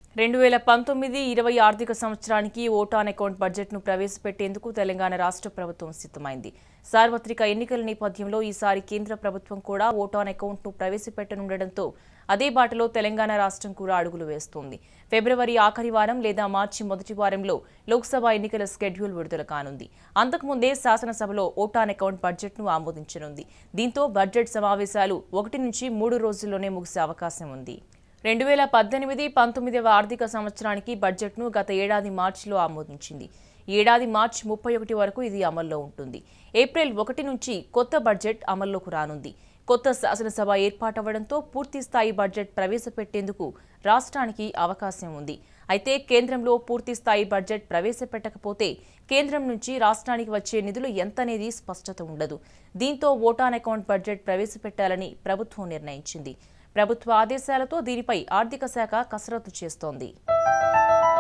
రెండు వేల పంతొమ్మిది ఇరవై ఆర్థిక సంవత్సరానికి ఓటాన్ అకౌంట్ బడ్జెట్ను ప్రవేశపెట్టేందుకు తెలంగాణ రాష్ట్ర ప్రభుత్వం సిద్ధమైంది సార్వత్రిక ఎన్నికల నేపథ్యంలో ఈసారి కేంద్ర ప్రభుత్వం కూడా ఓటాన్ అకౌంట్ను ప్రవేశపెట్టనుండటంతో అదే బాటలో తెలంగాణ రాష్ట్రం కూడా అడుగులు వేస్తోంది ఫిబ్రవరి ఆఖరి వారం లేదా మార్చి మొదటి వారంలో లోక్సభ ఎన్నికల స్కెడ్యూల్ విడుదల కానుంది అంతకుముందే శాసనసభలో ఓటాన్ అకౌంట్ బడ్జెట్ను ఆమోదించనుంది దీంతో బడ్జెట్ సమావేశాలు ఒకటి నుంచి మూడు రోజుల్లోనే ముగిసే అవకాశం ఉంది రెండు వేల పద్దెనిమిది పంతొమ్మిదవ ఆర్థిక సంవత్సరానికి బడ్జెట్ను గత ఏడాది మార్చిలో ఆమోదించింది ఈ ఏడాది మార్చి ముప్పై ఒకటి వరకు ఇది అమల్లో ఉంటుంది ఏప్రిల్ ఒకటి నుంచి కొత్త బడ్జెట్ అమల్లోకి రానుంది కొత్త శాసనసభ ఏర్పాటవ్వడంతో పూర్తి స్థాయి బడ్జెట్ ప్రవేశపెట్టేందుకు రాష్ట్రానికి అవకాశం ఉంది అయితే కేంద్రంలో పూర్తి స్థాయి బడ్జెట్ ప్రవేశపెట్టకపోతే కేంద్రం నుంచి రాష్ట్రానికి వచ్చే నిధులు ఎంతనేది స్పష్టత ఉండదు దీంతో ఓటాన్ అకౌంట్ బడ్జెట్ ప్రవేశపెట్టాలని ప్రభుత్వం నిర్ణయించింది ప్రభుత్వ ఆదేశాలతో దీనిపై ఆర్థిక శాఖ కసరత్తు చేస్తోంది